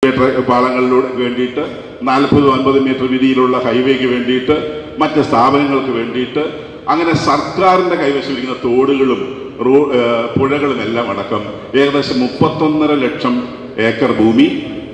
metre പാളങ്ങളിലൂടെ വേണ്ടിയിട്ട് നാൽപ്പത് അൻപത് മീറ്റർ വീതിയിലുള്ള ഹൈവേക്ക് വേണ്ടിയിട്ട് മറ്റ് സ്ഥാപനങ്ങൾക്ക് വേണ്ടിയിട്ട് അങ്ങനെ സർക്കാരിൻ്റെ കൈവശമിരിക്കുന്ന തോടുകളും റോ ഏഹ് പുഴകളും എല്ലാം അടക്കം ഏകദേശം മുപ്പത്തൊന്നര ലക്ഷം ഏക്കർ ഭൂമി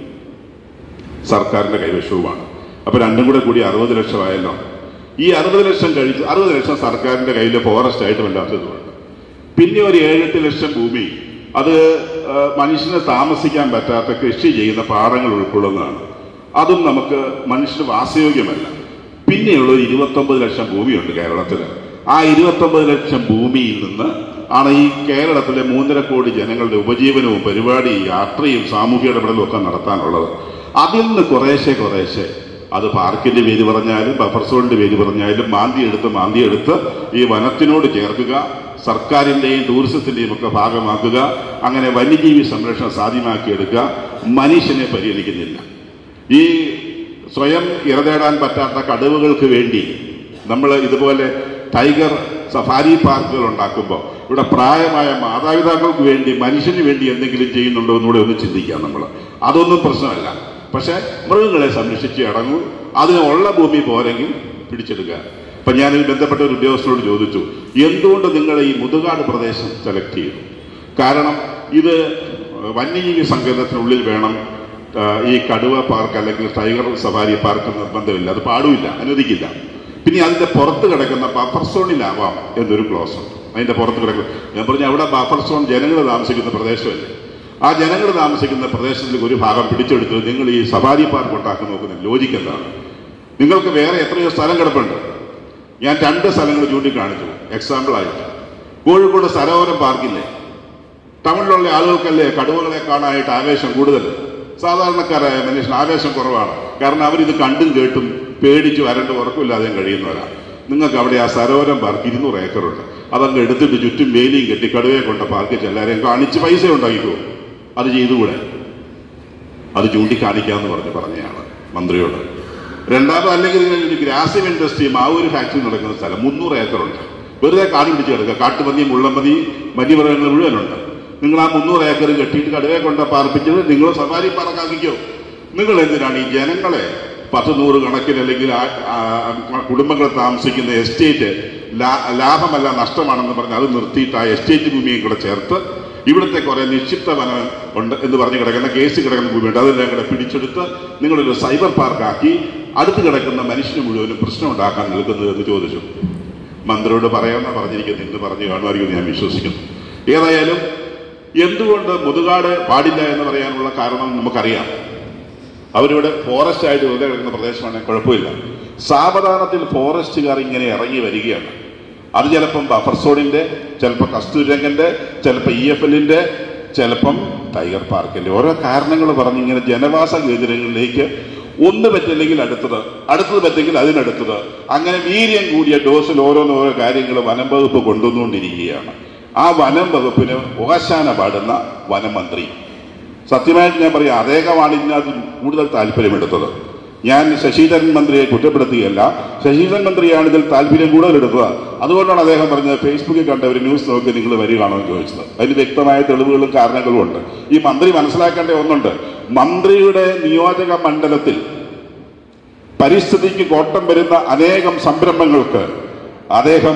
സർക്കാരിൻ്റെ കൈവശവുമാണ് അപ്പോൾ രണ്ടും കൂടെ കൂടി അറുപത് ലക്ഷമായല്ലോ ഈ അറുപത് ലക്ഷം കഴിച്ച് അറുപത് ലക്ഷം സർക്കാരിൻ്റെ കയ്യിൽ ഫോറസ്റ്റ് ആയിട്ട് വല്ലാത്തതുകൊണ്ട് പിന്നെ ഒരു ഏഴെട്ട് ലക്ഷം ഭൂമി അത് ആ, മനുഷ്യന് താമസിക്കാൻ പറ്റാത്ത കൃഷി ചെയ്യുന്ന പാടങ്ങൾ ഉൾക്കൊള്ളുന്നതാണ് അതും നമുക്ക് മനുഷ്യന് വാസയോഗ്യമല്ല പിന്നെയുള്ള ഒരു ഇരുപത്തൊമ്പത് ലക്ഷം ഭൂമിയുണ്ട് കേരളത്തിൽ ആ ഇരുപത്തൊമ്പത് ലക്ഷം ഭൂമിയിൽ നിന്ന് ആണ് ഈ കേരളത്തിലെ മൂന്നര കോടി ജനങ്ങളുടെ ഉപജീവനവും പരിപാടി യാത്രയും സാമൂഹ്യ ഇടപെടലും ഒക്കെ നടത്താനുള്ളത് അതിൽ നിന്ന് കുറേശ്ശെ കുറേശ്ശെ അത് പാർക്കിന്റെ പേര് പറഞ്ഞാലും ബഫർ സോണിന്റെ പേര് പറഞ്ഞാലും മാന്തി എടുത്ത് മാന്തി എടുത്ത് ഈ വനത്തിനോട് ചേർക്കുക സർക്കാരിന്റെയും ടൂറിസത്തിന്റെയും ഒക്കെ ഭാഗമാക്കുക അങ്ങനെ വന്യജീവി സംരക്ഷണം സാധ്യമാക്കിയെടുക്കുക മനുഷ്യനെ പരിഗണിക്കുന്നില്ല ഈ സ്വയം ഇറതേടാൻ പറ്റാത്ത കടുവകൾക്ക് വേണ്ടി നമ്മൾ ഇതുപോലെ ടൈഗർ സഫാരി പാർക്കുകൾ ഉണ്ടാക്കുമ്പോൾ ഇവിടെ പ്രായമായ മാതാപിതാക്കൾക്ക് വേണ്ടി മനുഷ്യന് വേണ്ടി എന്തെങ്കിലും ചെയ്യുന്നുണ്ടോ എന്നൂടെ ഒന്ന് ചിന്തിക്കാം നമ്മൾ അതൊന്നും പ്രശ്നമല്ല പക്ഷെ മൃഗങ്ങളെ സംരക്ഷിച്ച് അടങ്ങൂ അതിനുള്ള ഭൂമി പോരെങ്കിൽ പിടിച്ചെടുക്കുക അപ്പൊ ഞാനിത് ബന്ധപ്പെട്ട ഒരു ഉദ്യോഗസ്ഥനോട് ചോദിച്ചു എന്തുകൊണ്ട് നിങ്ങൾ ഈ മുതുകാട് പ്രദേശം സെലക്ട് ചെയ്തു കാരണം ഇത് വന്യജീവി സങ്കേതത്തിനുള്ളിൽ വേണം ആ, ഈ കടുവ പാർക്ക് അല്ലെങ്കിൽ ടൈഗർ സഫാരി പാർക്ക് നിർബന്ധമില്ല അത് പാടുമില്ല അനുവദിക്കില്ല പിന്നെ അതിന്റെ പുറത്ത് കിടക്കുന്ന ബഫർ സോണിലാവാം എന്നൊരു ക്ലോസ് ഉണ്ട് അതിന്റെ പുറത്ത് കിടക്കുന്ന ഞാൻ പറഞ്ഞു അവിടെ ബഫർ സോൺ ജനങ്ങൾ താമസിക്കുന്ന പ്രദേശമല്ലേ ആ ജനങ്ങൾ താമസിക്കുന്ന പ്രദേശത്തിൽ ഒരു ഭാഗം പിടിച്ചെടുത്ത് നിങ്ങൾ ഈ സഫാരി പാർക്ക് ഉണ്ടാക്കി നോക്കുന്ന ലോജിക്ക് എന്താണ് നിങ്ങൾക്ക് വേറെ എത്രയോ സ്ഥലം കിടപ്പുണ്ട് ഞാൻ രണ്ട് സ്ഥലങ്ങൾ ചൂണ്ടിക്കാണിച്ചു എക്സാമ്പിൾ ആയിട്ട് കോഴിക്കോട് സരോവരം പാർക്കില്ലേ ടൗണിലുള്ള ആളുകൾക്കല്ലേ കടുവകളെ കാണാനായിട്ട് ആവേശം കൂടുതൽ സാധാരണക്കാരായ മനുഷ്യന് ആവേശം കുറവാണ് കാരണം അവരിത് കണ്ടും കേട്ടും പേടിച്ചു വരണ്ട് ഉറക്കമില്ലാതെയും കഴിയുന്നവരാണ് നിങ്ങൾക്ക് അവിടെ ആ സരോവരം പാർക്ക് ഇരുന്നൂറ് ഏക്കറുണ്ട് അതങ്ങ് എടുത്തിട്ട് ചുറ്റും വേലിയും കെട്ടി കടുവയെ കൊണ്ട് പാർക്ക് ചെല്ലാരെയും കാണിച്ച് പൈസ ഉണ്ടാക്കിക്കോ അത് ചെയ്തുകൂടെ അത് ചൂണ്ടിക്കാണിക്കാമെന്ന് പറഞ്ഞ് പറഞ്ഞതാണ് മന്ത്രിയോട് രണ്ടാമത് അല്ലെങ്കിൽ ഒരു ഗ്രാസിം ഇൻഡസ്ട്രി മാവൂര് ഫാക്ടറി നടക്കുന്ന സ്ഥലം മുന്നൂറ് ഏക്കറുണ്ട് വെറുതെ കാട് പിടിച്ച് കിടക്കുക കാട്ടുപന്നി മുള്ളമ്പതി വന്യമൃഗങ്ങൾ മുഴുവനുണ്ട് നിങ്ങൾ ആ മുന്നൂറ് ഏക്കർ കെട്ടിയിട്ട് കടുവയെ കൊണ്ട് പാർപ്പിച്ചത് നിങ്ങൾ സഫാരി പാർക്കാക്കിക്കോ നിങ്ങൾ എന്തിനാണ് ഈ ജനങ്ങളെ പത്ത് നൂറ് കണക്കിന് അല്ലെങ്കിൽ ആ- ആ കുടുംബങ്ങൾ താമസിക്കുന്ന എസ്റ്റേറ്റ് ലാ- ലാഭമല്ല നഷ്ടമാണെന്ന് പറഞ്ഞ് അത് നിർത്തിയിട്ട് ആ എസ്റ്റേറ്റ് ഭൂമിയും കൂടെ ചേർത്ത് ഇവിടുത്തെ കുറെ നിക്ഷിപ്ത വനം ഉണ്ട് എന്ന് പറഞ്ഞ് കിടക്കുന്ന കേസ് കിടക്കുന്ന ഭൂമിയുണ്ട് അതെല്ലാം കൂടെ പിടിച്ചെടുത്ത് നിങ്ങളൊരു സൈബർ പാർക്കാക്കി അടുത്ത് കിടക്കുന്ന മനുഷ്യന് മുഴുവനും പ്രശ്നം ഉണ്ടാക്കാൻ നിൽക്കുന്നത് എന്ന് ചോദിച്ചു മന്ത്രിയോട് പറയാമെന്നാ പറഞ്ഞിരിക്കുന്നത് ഇന്ന് പറഞ്ഞു കാണുമായിരിക്കും എന്ന് ഞാൻ വിശ്വസിക്കുന്നു ഏതായാലും എന്തുകൊണ്ട് മുതുകാട് പാടില്ല എന്ന് പറയാനുള്ള കാരണം നമുക്കറിയാം അവരിവിടെ ഫോറസ്റ്റ് ആയിട്ട് വെറുതെ കിടക്കുന്ന പ്രദേശമാണെങ്കിൽ കുഴപ്പമില്ല സാവധാനത്തിൽ ഫോറസ്റ്റുകാർ ഇങ്ങനെ ഇറങ്ങി വരികയാണ് അത് ചിലപ്പം ബഫർ സോണിന്റെ ചിലപ്പോൾ കസ്തൂരംഗന്റെ ചിലപ്പോൾ ഇ എഫ് എല്ലിന്റെ ചിലപ്പം ടൈഗർ പാർക്കിന്റെ ഓരോ കാരണങ്ങൾ പറഞ്ഞ് ഇങ്ങനെ ജനവാസ കേന്ദ്രങ്ങളിലേക്ക് ഒന്ന് പറ്റില്ലെങ്കിൽ അടുത്തത് അടുത്തത് പറ്റെങ്കിൽ അതിനടുത്തത് അങ്ങനെ വീര്യം കൂടിയ ഡോസിൽ ഓരോന്ന് ഓരോ കാര്യങ്ങൾ വനം വകുപ്പ് കൊണ്ടുവന്നുകൊണ്ടിരിക്കുകയാണ് ആ വനം വകുപ്പിന് ഓശാന പാടുന്ന വനമന്ത്രി സത്യമായിട്ട് ഞാൻ പറയാം അദ്ദേഹമാണ് ഇതിനകത്ത് കൂടുതൽ താല്പര്യമെടുത്തത് ഞാൻ ശശീധരൻ മന്ത്രിയെ കുറ്റപ്പെടുത്തുകയല്ല ശശീധരൻ മന്ത്രിയാണ് ഇതിൽ താല്പര്യം കൂടുതൽ എടുത്തത് അതുകൊണ്ടാണ് അദ്ദേഹം പറഞ്ഞത് ഫേസ്ബുക്കിൽ കണ്ട ഒരു ന്യൂസ് നോക്കി നിങ്ങൾ വരികയാണോ എന്ന് ചോദിച്ചത് അതിന് വ്യക്തമായ തെളിവുകളും കാരണങ്ങളും ഉണ്ട് ഈ മന്ത്രി മനസ്സിലാക്കേണ്ട ഒന്നുണ്ട് മന്ത്രിയുടെ നിയോജക മണ്ഡലത്തിൽ പരിസ്ഥിതിക്ക് കോട്ടം വരുന്ന അനേകം സംരംഭങ്ങൾക്ക് അദ്ദേഹം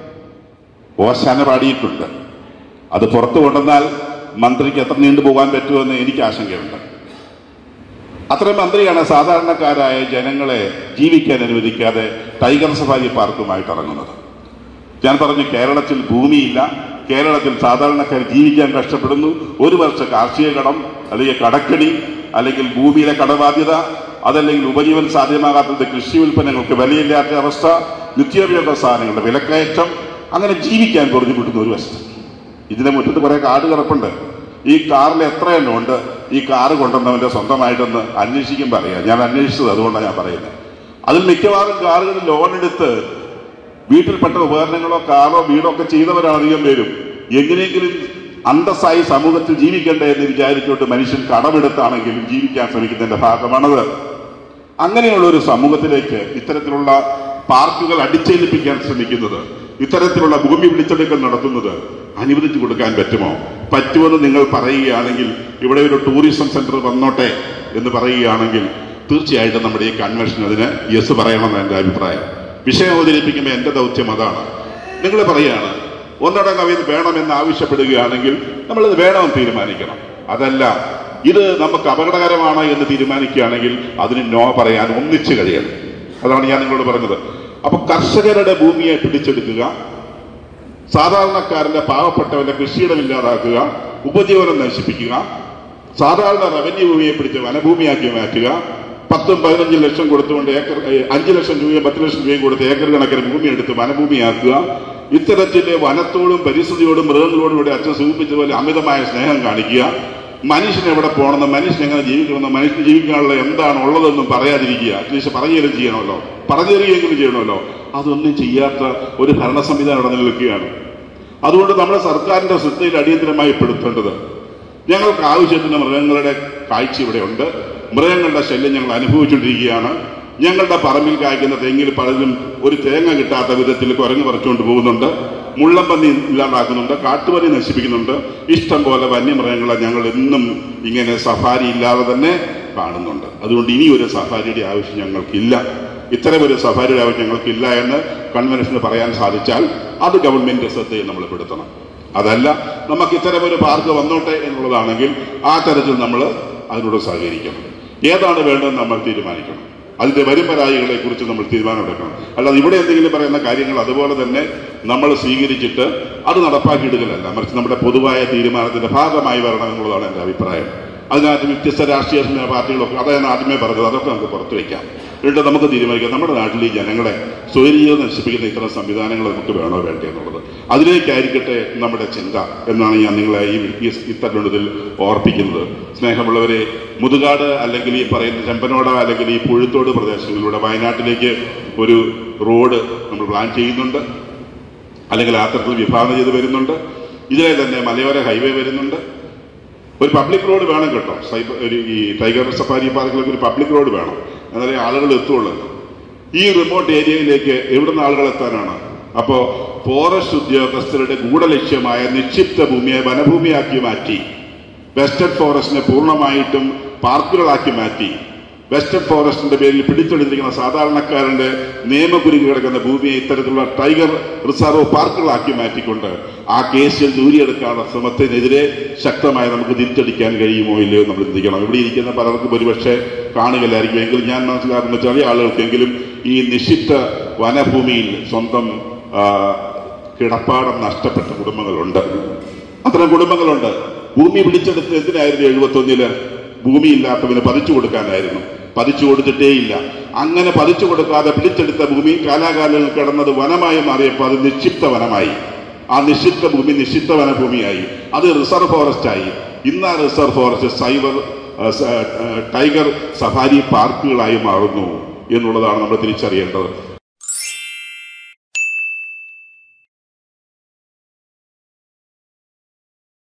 ഓശാന പാടിയിട്ടുണ്ട് അത് പുറത്തു കൊണ്ടുവന്നാൽ മന്ത്രിക്ക് എത്ര നീണ്ടു പോകാൻ പറ്റുമെന്ന് എനിക്ക് ആശങ്കയുണ്ട് അത്രയും മന്ത്രിയാണ് സാധാരണക്കാരായ ജനങ്ങളെ ജീവിക്കാൻ അനുവദിക്കാതെ ടൈഗർ സഫാരി പാർക്കുമായിട്ട് ഇറങ്ങുന്നത് ഞാൻ പറഞ്ഞു കേരളത്തിൽ ഭൂമിയില്ല കേരളത്തിൽ സാധാരണക്കാർ ജീവിക്കാൻ കഷ്ടപ്പെടുന്നു ഒരു വർഷ കാർഷിക കടം അല്ലെങ്കിൽ കടക്കണി അല്ലെങ്കിൽ ഭൂമിയിലെ കടബാധ്യത അതല്ലെങ്കിൽ ഉപജീവൻ സാധ്യമാകാത്തത് കൃഷി ഉൽപ്പന്നങ്ങൾക്ക് വിലയില്ലാത്ത അവസ്ഥ നിത്യോപയോഗ സാധനങ്ങളുടെ വിലക്കയറ്റം അങ്ങനെ ജീവിക്കാൻ ബുദ്ധിമുട്ടുന്ന ഒരു വശത്ത് ഇതിന്റെ മുറ്റത്ത് കുറെ കാട് കിടപ്പുണ്ട് ഈ കാറിൽ എത്ര എണ്ണം ഉണ്ട് ഈ കാറ് കൊണ്ടുവന്നവന്റെ സ്വന്തമായിട്ടൊന്ന് അന്വേഷിക്കുമ്പോൾ അറിയാം ഞാൻ അന്വേഷിച്ചത് അതുകൊണ്ടാണ് ഞാൻ പറയുന്നത് അതിൽ മിക്കവാറും കാറുകൾ ലോൺ എടുത്ത് വീട്ടിൽപ്പെട്ട ഉപകരണങ്ങളോ കാറോ വീടോ ഒക്കെ ചെയ്തവരാണ് അധികം പേരും എങ്ങനെയെങ്കിലും അന്തസ്സായി സമൂഹത്തിൽ ജീവിക്കണ്ടേ എന്ന് വിചാരിച്ചുകൊണ്ട് മനുഷ്യൻ കടമെടുത്താണെങ്കിലും ജീവിക്കാൻ ശ്രമിക്കുന്നതിന്റെ ഭാഗമാണത് അങ്ങനെയുള്ള ഒരു സമൂഹത്തിലേക്ക് ഇത്തരത്തിലുള്ള പാർക്കുകൾ അടിച്ചേൽപ്പിക്കാൻ ശ്രമിക്കുന്നത് ഇത്തരത്തിലുള്ള ഭൂമി പിടിച്ചെടുക്കൽ നടത്തുന്നത് അനുവദിച്ചു കൊടുക്കാൻ പറ്റുമോ പറ്റുമെന്ന് നിങ്ങൾ പറയുകയാണെങ്കിൽ ഇവിടെ ഒരു ടൂറിസം സെന്റർ വന്നോട്ടെ എന്ന് പറയുകയാണെങ്കിൽ തീർച്ചയായിട്ടും നമ്മുടെ ഈ കൺവെൻഷൻ അതിന് യെസ് പറയണമെന്ന് എൻ്റെ അഭിപ്രായം വിഷയം അവതരിപ്പിക്കുമ്പോൾ എൻ്റെ ദൗത്യം അതാണ് നിങ്ങൾ പറയുകയാണ് ഒന്നടങ്കം ഇത് വേണമെന്ന് ആവശ്യപ്പെടുകയാണെങ്കിൽ നമ്മളിത് വേണമെന്ന് തീരുമാനിക്കണം അതല്ല ഇത് നമുക്ക് അപകടകരമാണ് എന്ന് തീരുമാനിക്കുകയാണെങ്കിൽ അതിന് നോ പറയാൻ ഒന്നിച്ചു കഴിയണം അതാണ് ഞാൻ നിങ്ങളോട് പറഞ്ഞത് അപ്പൊ കർഷകരുടെ ഭൂമിയെ പിടിച്ചെടുക്കുക സാധാരണക്കാരന്റെ പാവപ്പെട്ടവന്റെ കൃഷിയിടം ഇല്ലാതാക്കുക ഉപജീവനം നശിപ്പിക്കുക സാധാരണ റവന്യൂ ഭൂമിയെ പിടിച്ച് വനഭൂമിയാക്കി മാറ്റുക പത്തും പതിനഞ്ചും ലക്ഷം കൊടുത്തുകൊണ്ട് ഏക്കർ ഏ, അഞ്ച് ലക്ഷം രൂപയും പത്ത് ലക്ഷം രൂപയും കൊടുത്ത് ഏക്കർ കണക്കിന് ഭൂമി എടുത്ത് വനഭൂമിയാക്കുക ഇത്തരത്തിലെ വനത്തോടും പരിസ്ഥിതിയോടും മൃഗങ്ങളോടും കൂടി അച്ഛൻ സൂചിപ്പിച്ചതുപോലെ അമിതമായ സ്നേഹം കാണിക്കുക മനുഷ്യൻ എവിടെ പോകണമെന്ന് മനുഷ്യൻ എങ്ങനെ ജീവിക്കണമെന്ന് മനുഷ്യൻ ജീവിക്കാനുള്ള എന്താണ് ഉള്ളതെന്നും പറയാതിരിക്കുക അറ്റ്ലീസ്റ്റ് പറയുകയും ചെയ്യണമല്ലോ പറഞ്ഞു തരികയെങ്കിലും ചെയ്യണമല്ലോ അതൊന്നും ചെയ്യാത്ത ഒരു ഭരണ സംവിധാനം ഇവിടെ നിലനിൽക്കുകയാണ് അതുകൊണ്ട് നമ്മുടെ സർക്കാരിന്റെ ശ്രദ്ധയിൽ അടിയന്തരമായി പെടുത്തേണ്ടത് ഞങ്ങൾക്ക് ആവശ്യത്തിന് മൃഗങ്ങളുടെ കാഴ്ച ഇവിടെയുണ്ട് മൃഗങ്ങളുടെ ശല്യം ഞങ്ങൾ അനുഭവിച്ചുകൊണ്ടിരിക്കുകയാണ് ഞങ്ങളുടെ പറമ്പിൽ കായ്ക്കുന്ന തെങ്ങിൽ പലതിലും ഒരു തേങ്ങ കിട്ടാത്ത വിധത്തിൽ കുരങ്ങ് പറിച്ചുകൊണ്ട് പോകുന്നുണ്ട് മുള്ളമ്പന്നി ഇല്ലാതാക്കുന്നുണ്ട് കാട്ടുപന്നി നശിപ്പിക്കുന്നുണ്ട് ഇഷ്ടം പോലെ വന്യമൃഗങ്ങളെ ഞങ്ങൾ എന്നും ഇങ്ങനെ സഫാരി ഇല്ലാതെ തന്നെ കാണുന്നുണ്ട് അതുകൊണ്ട് ഇനി ഒരു സഫാരിയുടെ ആവശ്യം ഞങ്ങൾക്കില്ല ഇത്തരം ഒരു സഫാരിയുടെ ആവശ്യം ഞങ്ങൾക്കില്ല എന്ന് കൺവെൻഷന് പറയാൻ സാധിച്ചാൽ അത് ഗവൺമെന്റ് ശ്രദ്ധയിൽ നമ്മൾ പെടുത്തണം അതല്ല നമുക്ക് ഇത്തരം ഒരു പാർക്ക് വന്നോട്ടെ എന്നുള്ളതാണെങ്കിൽ ആ തരത്തിൽ നമ്മൾ അതിനോട് സഹകരിക്കണം ഏതാണ് വേണ്ടതെന്ന് നമ്മൾ തീരുമാനിക്കണം അതിന്റെ വരുംപരായികളെ കുറിച്ച് നമ്മൾ തീരുമാനമെടുക്കണം അല്ലാതെ ഇവിടെ എന്തെങ്കിലും പറയുന്ന കാര്യങ്ങൾ അതുപോലെ തന്നെ നമ്മൾ സ്വീകരിച്ചിട്ട് അത് നടപ്പാക്കിയിടുകയല്ല മറിച്ച് നമ്മുടെ പൊതുവായ തീരുമാനത്തിന്റെ ഭാഗമായി വരണം എന്നുള്ളതാണ് എൻ്റെ അഭിപ്രായം അതിനകത്ത് വ്യത്യസ്ത രാഷ്ട്രീയ പാർട്ടികളൊക്കെ അതാണ് ആദ്യമേ പറഞ്ഞത് അതൊക്കെ നമുക്ക് പുറത്തു വയ്ക്കാം എന്നിട്ട് നമുക്ക് തീരുമാനിക്കാം നമ്മുടെ നാട്ടിൽ ഈ ജനങ്ങളെ സ്വൈരീയം നശിപ്പിക്കുന്ന ഇത്തരം സംവിധാനങ്ങൾ നമുക്ക് വേണോ വേണ്ടേ എന്നുള്ളത് അതിലേക്കായിരിക്കട്ടെ നമ്മുടെ ചിന്ത എന്നാണ് ഞാൻ നിങ്ങളെ ഈ ഈ ഇത്തരുണത്തിൽ ഓർപ്പിക്കുന്നത് സ്നേഹമുള്ളവരെ മുതുകാട് അല്ലെങ്കിൽ ഈ പറയുന്ന ചെമ്പനോട അല്ലെങ്കിൽ ഈ പുഴുത്തോട് പ്രദേശങ്ങളിലൂടെ വയനാട്ടിലേക്ക് ഒരു റോഡ് നമ്മൾ പ്ലാൻ ചെയ്യുന്നുണ്ട് അല്ലെങ്കിൽ ആ തരത്തിൽ വിഭാവന ചെയ്ത് വരുന്നുണ്ട് ഇതിലെ തന്നെ മലയോര ഹൈവേ വരുന്നുണ്ട് ഒരു പബ്ലിക് റോഡ് വേണം കേട്ടോ സൈബർ ഒരു ഈ ടൈഗർ സഫാരി പാർക്കിലൊക്കെ ഒരു പബ്ലിക് റോഡ് വേണം എന്നാലേ ആളുകൾ എത്തുള്ളൂ ഈ റിമോട്ട് ഏരിയയിലേക്ക് എവിടുന്ന് ആളുകൾ എത്താനാണ് അപ്പോ ഫോറസ്റ്റ് ഉദ്യോഗസ്ഥരുടെ ഗൂഢലക്ഷ്യമായ നിക്ഷിപ്ത ഭൂമിയെ വനഭൂമിയാക്കി മാറ്റി വെസ്റ്റേൺ ഫോറസ്റ്റിനെ പൂർണ്ണമായിട്ടും പാർക്കുകളാക്കി മാറ്റി വെസ്റ്റേൺ ഫോറസ്റ്റിന്റെ പേരിൽ പിടിച്ചെടുത്തിരിക്കുന്ന സാധാരണക്കാരന്റെ നിയമകുരുങ്ങി കിടക്കുന്ന ഭൂമിയെ ഇത്തരത്തിലുള്ള ടൈഗർ റിസർവ് പാർക്കുകളാക്കി മാറ്റിക്കൊണ്ട് ആ കേസിൽ ദൂരിയെടുക്കാനുള്ള ശ്രമത്തിനെതിരെ ശക്തമായി നമുക്ക് തിരിച്ചടിക്കാൻ കഴിയുമോ ഇല്ലയോ നമ്മൾ ചിന്തിക്കണം ഇവിടെ ഇരിക്കുന്ന പലർക്കും ഒരുപക്ഷെ കാണുകയില്ലായിരിക്കും എങ്കിലും ഞാൻ മനസ്സിലാക്കുന്ന ചെറിയ ആളുകൾക്കെങ്കിലും ഈ നിഷിദ്ധ വനഭൂമിയിൽ സ്വന്തം ആ, കിടപ്പാടം നഷ്ടപ്പെട്ട കുടുംബങ്ങളുണ്ട് അത്തരം കുടുംബങ്ങളുണ്ട് ഭൂമി പിടിച്ചെടുത്ത് എന്തിനായിരുന്നു എഴുപത്തൊന്നില് ഭൂമി ഇല്ലാത്തവന് പതിച്ചു കൊടുക്കാനായിരുന്നു പതിച്ചു കൊടുത്തിട്ടേയില്ല അങ്ങനെ പതിച്ചു കൊടുക്കാതെ പിടിച്ചെടുത്ത ഭൂമി കാലാകാലങ്ങൾ കിടന്നത് വനമായി മാറിയപ്പോൾ അത് നിക്ഷിപ്ത വനമായി ആ നിഷിദ്ധ ഭൂമി നിഷിദ്ധ വനഭൂമിയായി അത് റിസർവ് ഫോറസ്റ്റ് ആയി ഇന്ന് ആ റിസർവ് ഫോറസ്റ്റ് സൈബർ ആ, സ- ആ, ടൈഗർ സഫാരി പാർക്കുകളായി മാറുന്നു എന്നുള്ളതാണ് നമ്മൾ തിരിച്ചറിയേണ്ടത്